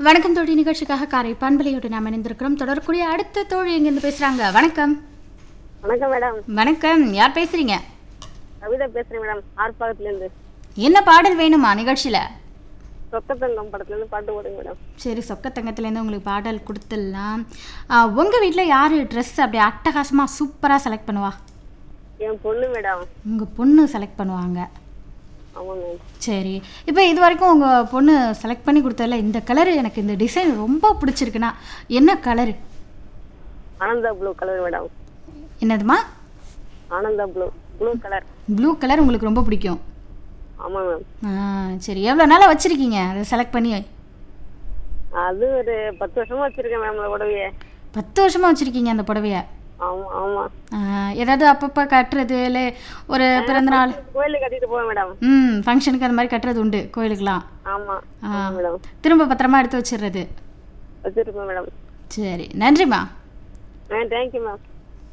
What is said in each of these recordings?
வணக்கம் தோழி நிகழ்ச்சிக்காக காரை பண்பலையோடு நாம் இணைந்திருக்கிறோம் தொடரக்கூடிய அடுத்த தோழி எங்கேருந்து பேசுறாங்க வணக்கம் வணக்கம் மேடம் வணக்கம் யார் பேசுறீங்க கவிதா பேசுறேன் மேடம் ஆர்ப்பாக்கத்துல இருந்து என்ன பாடல் வேணுமா நிகழ்ச்சியில சொக்கத்தங்கம் படத்துல இருந்து பாட்டு போடுங்க மேடம் சரி சொக்கத்தங்கத்துலேருந்து உங்களுக்கு பாடல் கொடுத்துடலாம் ஆ, உங்க வீட்டில் யார் ட்ரெஸ் அப்படியே அட்டகாசமா சூப்பரா செலக்ட் பண்ணுவா என் பொண்ணு மேடம் உங்க பொண்ணு செலக்ட் பண்ணுவாங்க ஆமா மேம் சரி இப்போ இது வரைக்கும் உங்கள் பொண்ணு செலக்ட் பண்ணி கொடுத்ததில்ல இந்த கலர் எனக்கு இந்த டிசைன் ரொம்ப பிடிச்சிருக்குன்னா என்ன colour Ananda blue colour madam என்னதுமா Ananda blue blue colour blue colour உங்களுக்கு ரொம்ப பிடிக்கும் ஆமா மேம் ஆ சரி எவ்வளோ நாளாக வச்சுருக்கீங்க அதை செலக்ட் பண்ணி அது ஒரு பத்து வருஷமா வச்சிருக்கேன் மேம் அந்த புடவைய பத்து வருஷமாக வச்சுருக்கீங்க அந்த புடவைய ஆமா ஆமா ஆ, ஏதாவது அப்பப்போ கட்டுறது இல்லை ஒரு பிறந்தநாள் கோயிலுக்கு கட்டிட்டு போவேன் மேடம் ம் ஃபங்க்ஷனுக்கு அந்த மாதிரி கட்டுறது உண்டு கோயிலுக்கெலாம் ஆமா ஆ. ஆமா மேடம் திரும்ப பத்திரமா எடுத்து வச்சிடுறது வச்சிருப்பேன் மேடம் சரி நன்றிம்மா ஆ தேங்க்யூ மேம்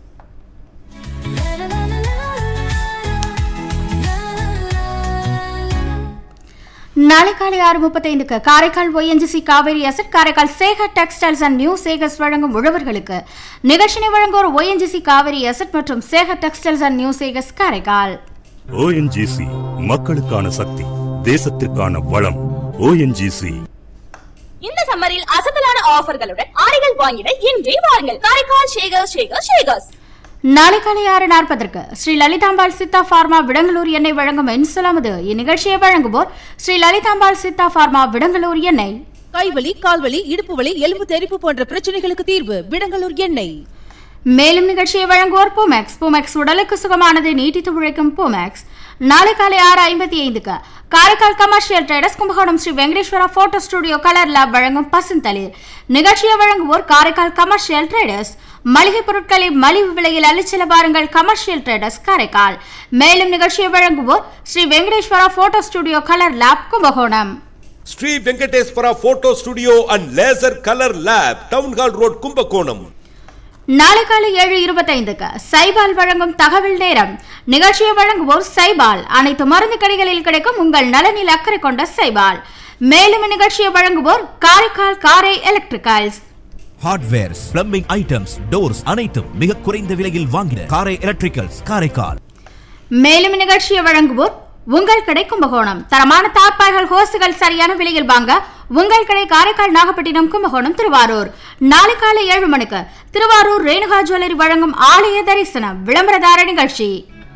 நாளை காலை ஆறு முப்பத்தைந்துக்கு Karaikal ONGC Cauvery asset Karaikal Sekar textiles and new Sekars வழங்கும் உழவர்களுக்கு நிகழ்ச்சினை வழங்குவோர் ஒய்என்ஜிசி காவேரி அசட் மற்றும் Sekar textiles and new Sekars Karaikal ONGC மக்களுக்கான சக்தி தேசத்திற்கான வளம் ஓஎன்ஜிசி இந்த சம்மரில் அசத்தலான ஆஃபர்களுடன் ஆடைகள் வாங்கிட இன்றே வாருங்கள் காரைக்கால் ஷேகர் ஷேகர் ஷேகர்ஸ் நாளை காலை ஆறு நாற்பதற்கு ஸ்ரீ லலிதாம்பாள் சித்தா ஃபார்மா விடங்களூர் எண்ணெய் வழங்கும் இன்சுலாமது இந்நிகழ்ச்சியை வழங்குவோர் ஸ்ரீ லலிதாம்பாள் சித்தா ஃபார்மா விடங்களூர் எண்ணெய் கைவலி கால்வலி இடுப்பு வலி எலும்பு தெறிப்பு போன்ற பிரச்சனைகளுக்கு தீர்வு விடங்கலூர் எண்ணெய் மேலும் நிகழ்ச்சியை வழங்குவோர் பூமேக்ஸ் பூமேக்ஸ் உடலுக்கு சுகமானது நீட்டித்து உழைக்கும் பூமேக்ஸ் நாளை காலை ஆறு ஐம்பத்தி ஐந்துக்கு Karaikal commercial traders Kumbakonam Shri Venkateswara photo studio colour lab வழங்கும் பசுந்தளிர் நிகழ்ச்சியை வழங்குவோர் காரைக்கால் கமர்ஷியல் ட்ரேடர்ஸ் மளிகை பொருட்களை மலிவு விலையில் அளிச்சல பாருங்கள் கமர்ஷியல் ட்ரேடர்ஸ் காரைக்கால் மேலும் நிகழ்ச்சியை வழங்குவோர் Shri Venkateswara photo studio colour lab Kumbakonam Shri Venkateswara photo studio and laser colour lab town hall road Kumbakonam நாளை காலை ஏழு இருபத்தைந்துக்கு சைபால் வழங்கும் தகவல் நேரம் நிகழ்ச்சியை வழங்குவோர் சைபால் அனைத்து மருந்து கடைகளில் கிடைக்கும் உங்கள் நலனில் அக்கறை கொண்ட சைபால் மேலும் இந்நிகழ்ச்சியை வழங்குவோர் Karaikal Karai electricals hardwares plumbing items doors அனைத்தும் மிக குறைந்த விலையில் வாங்கின காரை எலக்ட்ரிக்கல்ஸ் காரைக்கால் மேலும் இந்நிகழ்ச்சியை வழங்குவோர் உங்கள் கடை கும்பகோணம் தரமான தார்பாய்கள் ஹோஸ்டுகள் சரியான விலையில் வாங்க உங்கள் கடை காரைக்கால் நாகப்பட்டினம் கும்பகோணம் திருவாரூர் நாளை காலை ஏழு மணிக்கு திருவாரூர் ரேணுகா ஜுவல்லரி வழங்கும் ஆலய தரிசனம் விளம்பரதார நிகழ்ச்சி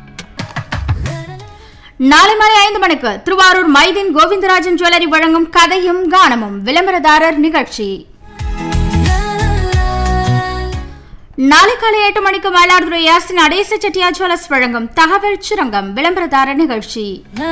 நாளை மாலை ஐந்து மணிக்கு திருவாரூர் மைதீன் கோவிந்தராஜன் ஜுவல்லரி வழங்கும் கதையும் கானமும் விளம்பரதாரர் நிகழ்ச்சி நாளை காலை எட்டு மணிக்கு மயிலாடுதுறை யாசின் அடேச செட்டியா ஜுவல்லர்ஸ் வழங்கும் தகவல் சுரங்கம் விளம்பரதார நிகழ்ச்சி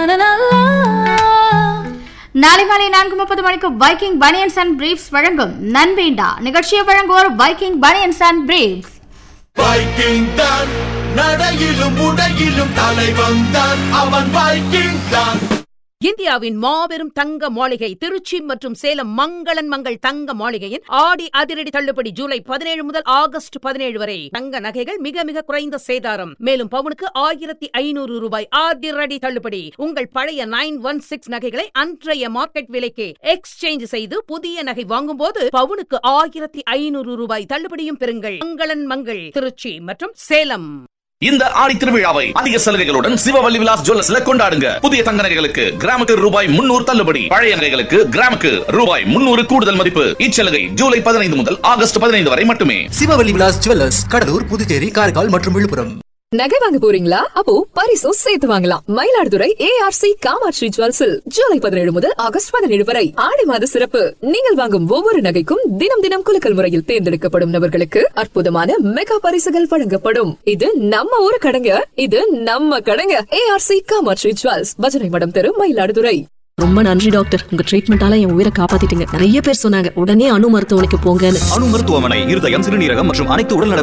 நாளை மாலை நான்கு முப்பது மணிக்கு பைக்கிங் பனியன்ஸ் அண்ட் பிரீப்ஸ் வழங்கும் நன்வேண்டா நிகழ்ச்சியை வழங்குவோர் பைக்கிங் பனியன்ஸ் அண்ட் பிரீப்ஸ் வைக்கிங் தான் நடையிலும் உடையிலும் தலைவன் தான் அவன் வைக்கிங் தான் இந்தியாவின் மாபெரும் தங்க மாளிகை திருச்சி மற்றும் சேலம் மங்களன் மங்கள் தங்க மாளிகையின் ஆடி அதிரடி தள்ளுபடி ஜூலை பதினேழு முதல் ஆகஸ்ட் பதினேழு வரை தங்க நகைகள் மிக மிக குறைந்த சேதாரம் மேலும் பவுனுக்கு ஆயிரத்தி ஐநூறு ரூபாய் அதிரடி தள்ளுபடி உங்கள் பழைய நைன் ஒன் சிக்ஸ் நகைகளை அன்றைய மார்க்கெட் விலைக்கு எக்ஸ்சேஞ்ச் செய்து புதிய நகை வாங்கும்போது பவுனுக்கு ஆயிரத்தி ஐநூறு ரூபாய் தள்ளுபடியும் பெறுங்கள் மங்களன் மங்கள் திருச்சி மற்றும் சேலம் இந்த ஆடி திருவிழாவை அதிக சலுகைகளுடன் சிவவல்லி விலாஸ் ஜுவல்லர்ஸ்ல கொண்டாடுங்க புதிய தங்க நகைகளுக்கு கிராமுக்கு ரூபாய் முன்னூறு தள்ளுபடி பழைய நகைகளுக்கு கிராமுக்கு ரூபாய் முன்னூறு கூடுதல் மதிப்பு இச்சலுகை ஜூலை பதினைந்து முதல் ஆகஸ்ட் பதினைந்து வரை மட்டுமே சிவவல்லி விலாஸ் ஜுவல்லர்ஸ் கடலூர் புதுச்சேரி காரைக்கால் மற்றும் விழுப்புரம் நகை வாங்க போறீங்களா அப்போ பரிசும் சேர்த்து வாங்கலாம் மயிலாடுதுறை ஏஆர்சி காமாட்சி ஜுவல்ஸில் ஜூலை பதினேழு முதல் ஆகஸ்ட் பதினேழு வரை ஆடி மாத சிறப்பு நீங்கள் வாங்கும் ஒவ்வொரு நகைக்கும் தினம் தினம் குலுக்கல் முறையில் தேர்ந்தெடுக்கப்படும் நபர்களுக்கு அற்புதமான மெகா பரிசுகள் வழங்கப்படும் இது நம்ம ஊரு கடைங்க இது நம்ம கடைங்க ஏஆர்சி காமாட்சி ஜுவல்ஸ் பஜனை மடம் தெரு மயிலாடுதுறை ரொம்ப நன்றி டாக்டர் உங்க ட்ரீட்மெண்டால என் உயிரை காப்பாத்திட்டீங்க நிறைய பேர் சொன்னாங்க உடனே அணு மருத்துவமனைக்கு போங்கன்னு அணு மருத்துவமனை இருதயம் சிறுநீரகம் மற்றும் அனைத்து உடல்நல